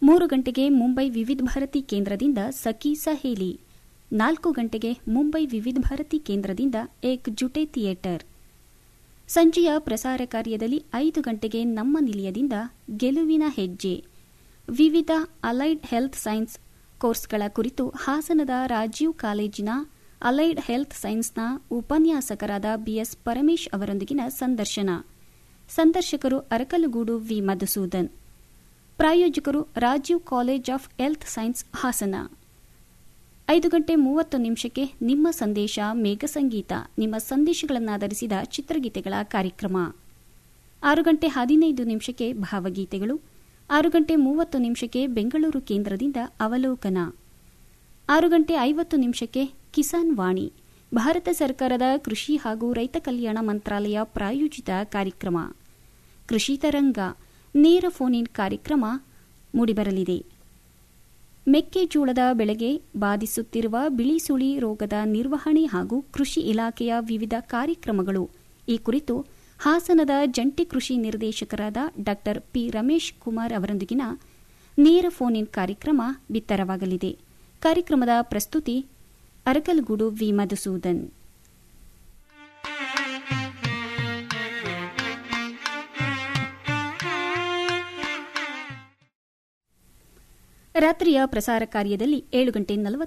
ಮೂರು ಗಂಟೆಗೆ ಮುಂಬೈ ವಿವಿಧ ಭಾರತಿ ಕೇಂದ್ರದಿಂದ ಸಖಿ ಸಹೇಲಿ ನಾಲ್ಕು ಗಂಟೆಗೆ ಮುಂಬೈ ವಿವಿಧ ಭಾರತಿ ಕೇಂದ್ರದಿಂದ ಏಕ್ ಜುಟೆ ಥಿಯೇಟರ್ ಸಂಜೆಯ ಪ್ರಸಾರ ಕಾರ್ಯದಲ್ಲಿ ಐದು ಗಂಟೆಗೆ ನಮ್ಮ ನಿಲಯದಿಂದ ಗೆಲುವಿನ ಹೆಜ್ಜೆ ವಿವಿಧ ಅಲೈಡ್ ಹೆಲ್ತ್ ಸೈನ್ಸ್ ಕೋರ್ಸ್ಗಳ ಕುರಿತು ಹಾಸನದ ರಾಜೀವ್ ಕಾಲೇಜಿನ ಅಲೈಡ್ ಹೆಲ್ತ್ ಸೈನ್ಸ್ನ ಉಪನ್ಯಾಸಕರಾದ ಬಿಎಸ್ ಪರಮೇಶ್ ಅವರೊಂದಿಗಿನ ಸಂದರ್ಶನ ಸಂದರ್ಶಕರು ಅರಕಲಗೂಡು ವಿ ಮಧುಸೂದನ್ ಪ್ರಾಯೋಜಕರು Rajeev college of health science Hassan ಐದು ಗಂಟೆ ಮೂವತ್ತು ನಿಮಿಷಕ್ಕೆ ನಿಮ್ಮ ಸಂದೇಶ ಮೇಘ ಸಂಗೀತ ನಿಮ್ಮ ಸಂದೇಶಗಳನ್ನಾಧರಿಸಿದ ಚಿತ್ರಗೀತೆಗಳ ಕಾರ್ಯಕ್ರಮ ಆರು ಗಂಟೆ ಹದಿನೈದು ನಿಮಿಷಕ್ಕೆ ಭಾವಗೀತೆಗಳು ಆರು ಗಂಟೆ ಮೂವತ್ತು ನಿಮಿಷಕ್ಕೆ ಬೆಂಗಳೂರು ಕೇಂದ್ರದಿಂದ ಅವಲೋಕನ ಆರು ಗಂಟೆ ಐವತ್ತು ನಿಮಿಷಕ್ಕೆ ಕಿಸಾನ್ ವಾಣಿ ಭಾರತ ಸರ್ಕಾರದ ಕೃಷಿ ಹಾಗೂ ರೈತ ಕಲ್ಯಾಣ ಮಂತ್ರಾಲಯ ಪ್ರಾಯೋಜಿತ ಕಾರ್ಯಕ್ರಮ ಕೃಷಿ ತರಂಗ ನೇರ ಫೋನ್ ಇನ್ ಕಾರ್ಯಕ್ರಮ ಮೂಡಿಬರಲಿದೆ ಮೆಕ್ಕೆಜೋಳದ ಬೆಳೆಗೆ ಬಾಧಿಸುತ್ತಿರುವ ಬಿಳಿಸುಳಿ ರೋಗದ ನಿರ್ವಹಣೆ ಹಾಗೂ ಕೃಷಿ ಇಲಾಖೆಯ ವಿವಿಧ ಕಾರ್ಯಕ್ರಮಗಳು ಈ ಕುರಿತು ಹಾಸನದ ಜಂಟಿ ಕೃಷಿ ನಿರ್ದೇಶಕರಾದ ಡಾ ಪಿ ರಮೇಶ್ ಕುಮಾರ್ ಅವರೊಂದಿಗಿನ ನೇರ ಫೋನ್ ಇನ್ ಕಾರ್ಯಕ್ರಮ ಬಿತ್ತರವಾಗಲಿದೆ ಕಾರ್ಯಕ್ರಮದ ಪ್ರಸ್ತುತಿ ಅರಕಲಗೂಡು ವಿ ಮಧುಸೂದನ್ ರಾತ್ರಿಯ ಪ್ರಸಾರ ಕಾರ್ಯದಲ್ಲಿ ಏಳು ಗಂಟೆ ನಲವತ್ತು